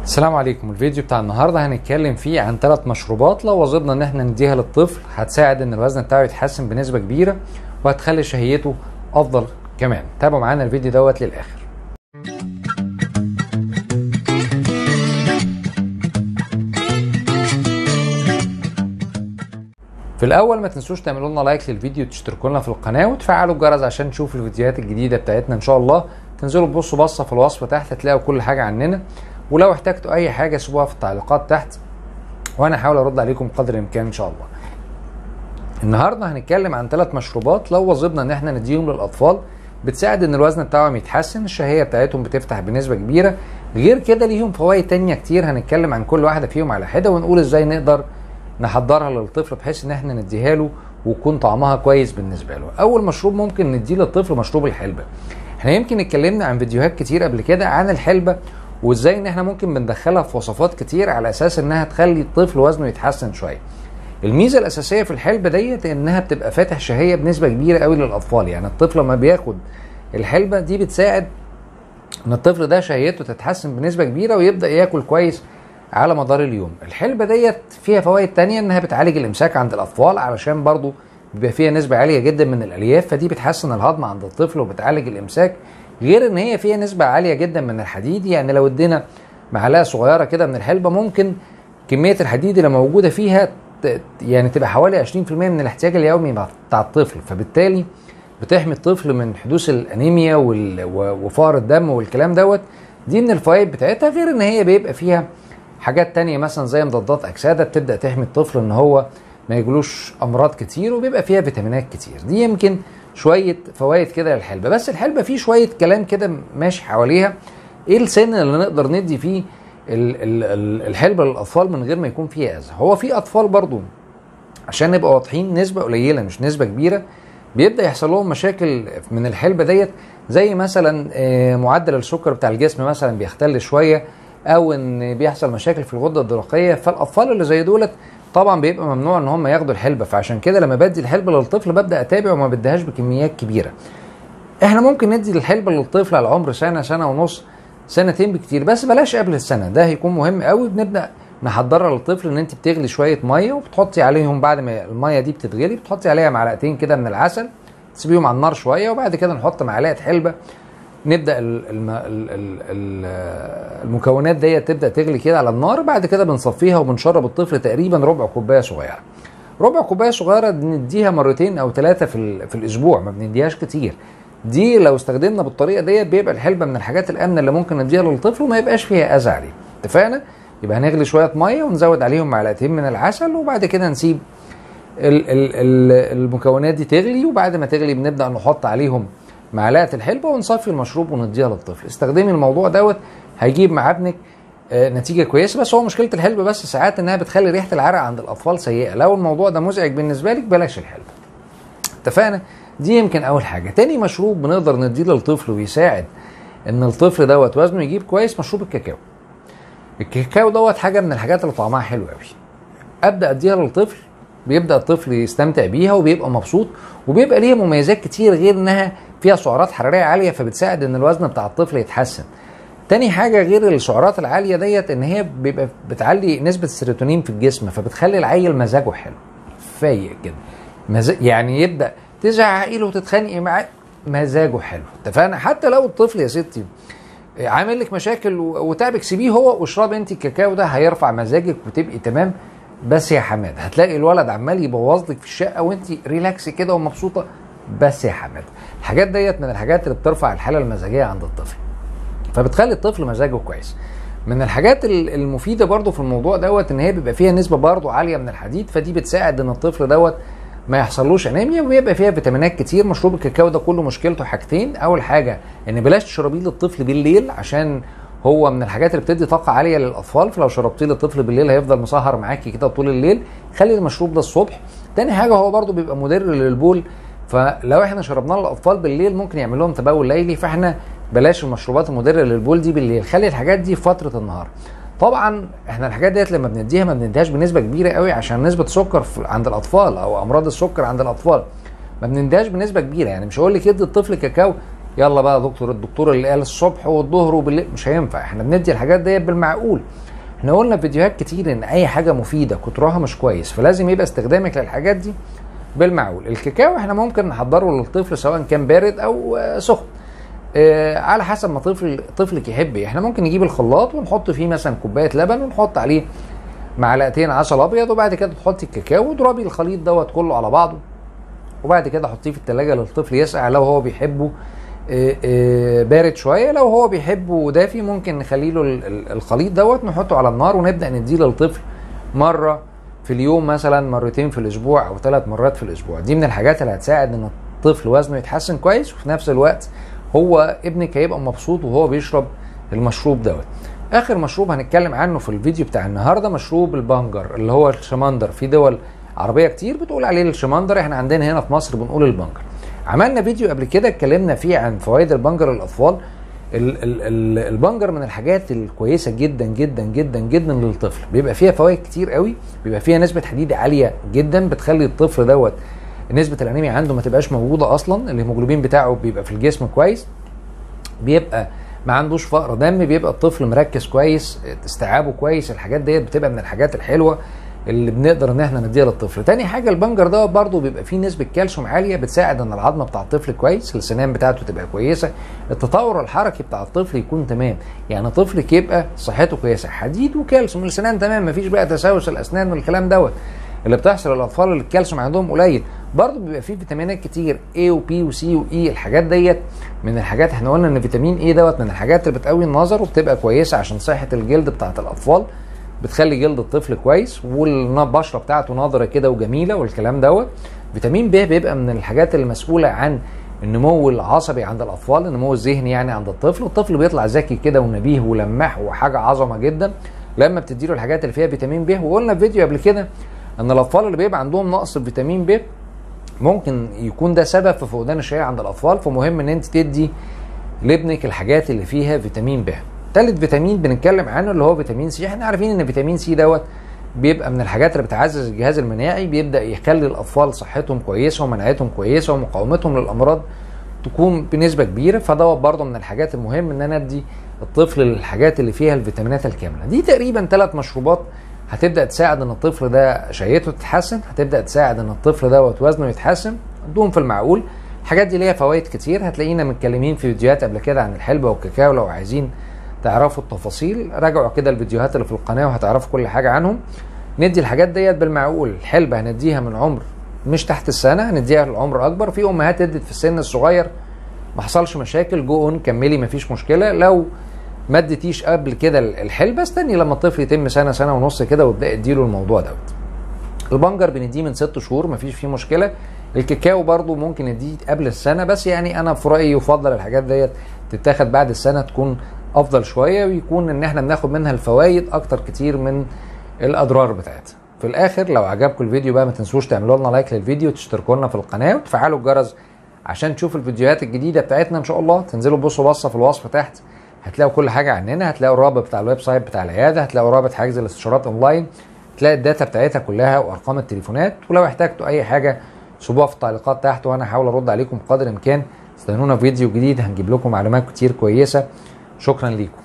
السلام عليكم الفيديو بتاع النهارده هنتكلم فيه عن ثلاث مشروبات لو وظبنا ان احنا نديها للطفل هتساعد ان الوزن بتاعه يتحسن بنسبه كبيره وهتخلي شهيته افضل كمان تابعوا معانا الفيديو دوت للاخر في الاول ما تنسوش تعملوا لنا لايك للفيديو وتشتركوا لنا في القناه وتفعلوا الجرس عشان تشوفوا الفيديوهات الجديده بتاعتنا ان شاء الله تنزلوا تبصوا بصه في الوصف تحت تلاقوا كل حاجه عننا ولو احتجتوا اي حاجه سيبوها في التعليقات تحت وانا هحاول ارد عليكم قدر الامكان ان شاء الله النهارده هنتكلم عن ثلاث مشروبات لو وظبنا ان احنا نديهم للاطفال بتساعد ان الوزن بتاعهم يتحسن الشهيه بتاعتهم بتفتح بنسبه كبيره غير كده ليهم فوائد تانية كتير هنتكلم عن كل واحده فيهم على حده ونقول ازاي نقدر نحضرها للطفل بحيث ان احنا نديها له ويكون طعمها كويس بالنسبه له اول مشروب ممكن نديه للطفل مشروب الحلبه احنا يمكن اتكلمنا عن فيديوهات كتير قبل كده عن الحلبه وازاي ان احنا ممكن بندخلها في وصفات كتير على اساس انها تخلي الطفل وزنه يتحسن شويه الميزه الاساسيه في الحلبه ديت انها بتبقى فاتح شهيه بنسبه كبيره قوي للاطفال يعني الطفل لما بياخد الحلبه دي بتساعد ان الطفل ده شهيته تتحسن بنسبه كبيره ويبدا ياكل كويس على مدار اليوم الحلبة ديت فيها فوائد تانية انها بتعالج الامساك عند الاطفال علشان برضو بيبقى فيها نسبة عالية جدا من الالياف فدي بتحسن الهضم عند الطفل وبتعالج الامساك غير ان هي فيها نسبة عالية جدا من الحديد يعني لو ادينا معلقة صغيرة كده من الحلبة ممكن كمية الحديد اللي موجودة فيها يعني تبقى حوالي 20% من الاحتياج اليومي بتاع الطفل فبالتالي بتحمي الطفل من حدوث الانيميا وفقر الدم والكلام دوت دي من الفوائد بتاعتها غير ان هي بيبقى فيها حاجات تانية مثلا زي مضادات أكسدة بتبدأ تحمي الطفل إن هو ما يجلوش أمراض كتير وبيبقى فيها فيتامينات كتير دي يمكن شوية فوائد كده للحلبة بس الحلبة فيه شوية كلام كده ماشي حواليها إيه السن اللي نقدر ندي فيه الحلبة للأطفال من غير ما يكون فيها أذى هو في أطفال برضو عشان نبقى واضحين نسبة قليلة مش نسبة كبيرة بيبدأ يحصل لهم مشاكل من الحلبة ديت زي مثلا معدل السكر بتاع الجسم مثلا بيختل شوية او ان بيحصل مشاكل في الغده الدرقيه فالاطفال اللي زي دولت طبعا بيبقى ممنوع ان هم ياخدوا الحلبه فعشان كده لما بدي الحلبه للطفل ببدا اتابع وما بديهاش بكميات كبيره احنا ممكن ندي الحلبه للطفل على عمر سنه سنه ونص سنتين بكتير بس بلاش قبل السنه ده هيكون مهم قوي بنبدا نحضرها للطفل ان انت بتغلي شويه ميه وبتحطي عليهم بعد ما الميه دي بتتغلي بتحطي عليها معلقتين كده من العسل تسيبيهم على النار شويه وبعد كده نحط معلقه حلبه نبدا المكونات ديت تبدا تغلي كده على النار بعد كده بنصفيها وبنشرب الطفل تقريبا ربع كوبايه صغيره ربع كوبايه صغيره نديها مرتين او ثلاثه في, في الاسبوع ما بنديهاش كتير دي لو استخدمنا بالطريقه ديت بيبقى الحلبه من الحاجات الامنه اللي ممكن نديها للطفل وما يبقاش فيها اذى عليه اتفقنا يبقى هنغلي شويه ميه ونزود عليهم معلقتين من العسل وبعد كده نسيب ال ال ال المكونات دي تغلي وبعد ما تغلي بنبدا نحط عليهم معلقه الحلبه ونصفي المشروب ونديها للطفل استخدمي الموضوع دوت هيجيب مع ابنك نتيجه كويسه بس هو مشكله الحلبه بس ساعات انها بتخلي ريحه العرق عند الاطفال سيئه لو الموضوع ده مزعج بالنسبه لك بلاش الحلبه اتفقنا دي يمكن اول حاجه تاني مشروب بنقدر نديه للطفل ويساعد ان الطفل دوت وزنه يجيب كويس مشروب الكاكاو الكاكاو دوت حاجه من الحاجات اللي طعمها حلو قوي ابدا اديها للطفل بيبدا الطفل يستمتع بيها وبيبقى مبسوط وبيبقى ليها مميزات كتير غير انها فيها سعرات حراريه عاليه فبتساعد ان الوزن بتاع الطفل يتحسن تاني حاجه غير السعرات العاليه ديت ان هي بيبقى بتعلي نسبه السيروتونين في الجسم فبتخلي العيل مزاجه حلو فايق كده مزاج يعني يبدا تزعقي له وتتخانقي معاه مزاجه حلو اتفقنا حتى لو الطفل يا ستي عامل لك مشاكل وتعبك سيبيه هو واشربي انت الكاكاو ده هيرفع مزاجك وتبقي تمام بس يا حماد هتلاقي الولد عمال يبوظ لك في الشقه وانت ريلاكس كده ومبسوطه بس يا حماد الحاجات ديت من الحاجات اللي بترفع الحاله المزاجيه عند الطفل فبتخلي الطفل مزاجه كويس من الحاجات المفيده برضو في الموضوع دوت ان هي بيبقى فيها نسبه برضو عاليه من الحديد فدي بتساعد ان الطفل دوت ما يحصلوش انيميا وبيبقى فيها فيتامينات كتير مشروب الكاكاو ده كله مشكلته حاجتين اول حاجه ان بلاش تشربيه للطفل بالليل عشان هو من الحاجات اللي بتدي طاقه عاليه للاطفال فلو شربتيه للطفل بالليل هيفضل مسهر معاكي كده طول الليل خلي المشروب ده الصبح تاني حاجه هو برضو بيبقى مدر للبول فلو احنا شربناه للاطفال بالليل ممكن يعمل لهم تبول ليلي فاحنا بلاش المشروبات المدره للبول دي بالليل خلي الحاجات دي في فتره النهار طبعا احنا الحاجات ديت لما بنديها ما بنديهاش بنسبه كبيره قوي عشان نسبه سكر عند الاطفال او امراض السكر عند الاطفال ما بنديهاش بنسبه كبيره يعني مش هقول لك ادي الطفل كاكاو يلا بقى يا دكتور الدكتور اللي قال الصبح والظهر وبالليل مش هينفع احنا بندي الحاجات ديت بالمعقول احنا قلنا في فيديوهات كتير ان اي حاجه مفيده كترها مش كويس فلازم يبقى استخدامك للحاجات دي بالمعقول الكاكاو احنا ممكن نحضره للطفل سواء كان بارد او آه، سخن آه، على حسب ما طفل طفلك يحب احنا ممكن نجيب الخلاط ونحط فيه مثلا كوبايه لبن ونحط عليه معلقتين عسل ابيض وبعد كده تحطي الكاكاو واضربي الخليط دوت كله على بعضه وبعد كده حطيه في التلاجة للطفل يسقع لو هو بيحبه آه، آه، بارد شويه لو هو بيحبه دافي ممكن نخلي له ال- ال- الخليط دوت نحطه على النار ونبدا نديه للطفل مره في اليوم مثلا مرتين في الاسبوع او ثلاث مرات في الاسبوع دي من الحاجات اللي هتساعد ان الطفل وزنه يتحسن كويس وفي نفس الوقت هو ابنك هيبقى مبسوط وهو بيشرب المشروب دوت اخر مشروب هنتكلم عنه في الفيديو بتاع النهارده مشروب البنجر اللي هو الشمندر في دول عربيه كتير بتقول عليه الشمندر احنا عندنا هنا في مصر بنقول البنجر عملنا فيديو قبل كده اتكلمنا فيه عن فوائد البنجر للاطفال ال- ال- ال- البنجر من الحاجات الكويسه جدا جدا جدا جدا للطفل بيبقى فيها فوائد كتير قوي بيبقى فيها نسبه حديد عاليه جدا بتخلي الطفل دوت نسبه الانيميا عنده ما تبقاش موجوده اصلا الهيموجلوبين بتاعه بيبقى في الجسم كويس بيبقى ما عندوش فقر دم بيبقى الطفل مركز كويس استيعابه كويس الحاجات ديت بتبقى من الحاجات الحلوه اللي بنقدر ان احنا نديها للطفل تاني حاجه البنجر ده برضو بيبقى فيه نسبه كالسيوم عاليه بتساعد ان العظمه بتاع الطفل كويس السنان بتاعته تبقى كويسه التطور الحركي بتاع الطفل يكون تمام يعني طفلك يبقى صحته كويسه حديد وكالسيوم السنان تمام مفيش بقى تسوس الاسنان والكلام دوت اللي بتحصل للاطفال اللي الكالسيوم عندهم قليل برضه بيبقى فيه فيتامينات كتير A وبي وسي واي الحاجات ديت من الحاجات احنا قلنا ان فيتامين اي دوت من الحاجات اللي بتقوي النظر وبتبقى كويسه عشان صحه الجلد بتاعت الاطفال بتخلي جلد الطفل كويس والبشره بتاعته نضره كده وجميله والكلام دوت فيتامين ب بيبقى من الحاجات المسؤوله عن النمو العصبي عند الاطفال النمو الذهني يعني عند الطفل الطفل بيطلع ذكي كده ونبيه ولماح وحاجه عظمه جدا لما بتديله الحاجات اللي فيها فيتامين ب وقلنا في فيديو قبل كده ان الاطفال اللي بيبقى عندهم نقص في فيتامين ب ممكن يكون ده سبب في فقدان الشهيه عند الاطفال فمهم ان انت تدي لابنك الحاجات اللي فيها فيتامين ب تالت فيتامين بنتكلم عنه اللي هو فيتامين سي احنا عارفين ان فيتامين سي دوت بيبقى من الحاجات اللي بتعزز الجهاز المناعي بيبدا يخلي الاطفال صحتهم كويسه ومناعتهم كويسه ومقاومتهم للامراض تكون بنسبه كبيره فدوت برضه من الحاجات المهم ان انا ادي الطفل الحاجات اللي فيها الفيتامينات الكامله دي تقريبا ثلاث مشروبات هتبدا تساعد ان الطفل ده شهيته تتحسن هتبدا تساعد ان الطفل دوت وزنه يتحسن ادوهم في المعقول الحاجات دي ليها فوائد كتير هتلاقينا متكلمين في فيديوهات قبل كده عن الحلبة والكاكاو لو عايزين تعرفوا التفاصيل راجعوا كده الفيديوهات اللي في القناة وهتعرفوا كل حاجة عنهم ندي الحاجات ديت بالمعقول الحلبة هنديها من عمر مش تحت السنة هنديها لعمر أكبر في أمهات ادت في السن الصغير ما حصلش مشاكل جو اون كملي مفيش مشكلة لو ما اديتيش قبل كده الحلبة استني لما الطفل يتم سنة سنة ونص كده وابدأ اديله الموضوع دوت البنجر بنديه من ست شهور مفيش فيه مشكله الكاكاو برضو ممكن نديه قبل السنه بس يعني انا في رايي يفضل الحاجات ديت تتاخد بعد السنه تكون افضل شويه ويكون ان احنا بناخد منها الفوائد اكتر كتير من الاضرار بتاعتها في الاخر لو عجبكم الفيديو بقى ما تنسوش تعملوا لنا لايك للفيديو وتشتركوا لنا في القناه وتفعلوا الجرس عشان تشوفوا الفيديوهات الجديده بتاعتنا ان شاء الله تنزلوا تبصوا بصه في الوصف تحت هتلاقوا كل حاجه عننا هتلاقوا الرابط بتاع الويب سايت بتاع العياده هتلاقوا رابط حجز الاستشارات اونلاين تلاقي الداتا بتاعتها كلها وارقام التليفونات ولو احتجتوا اي حاجه سيبوها في التعليقات تحت وانا هحاول ارد عليكم بقدر الامكان استنونا في فيديو جديد هنجيب لكم معلومات كتير كويسه شكرا ليكم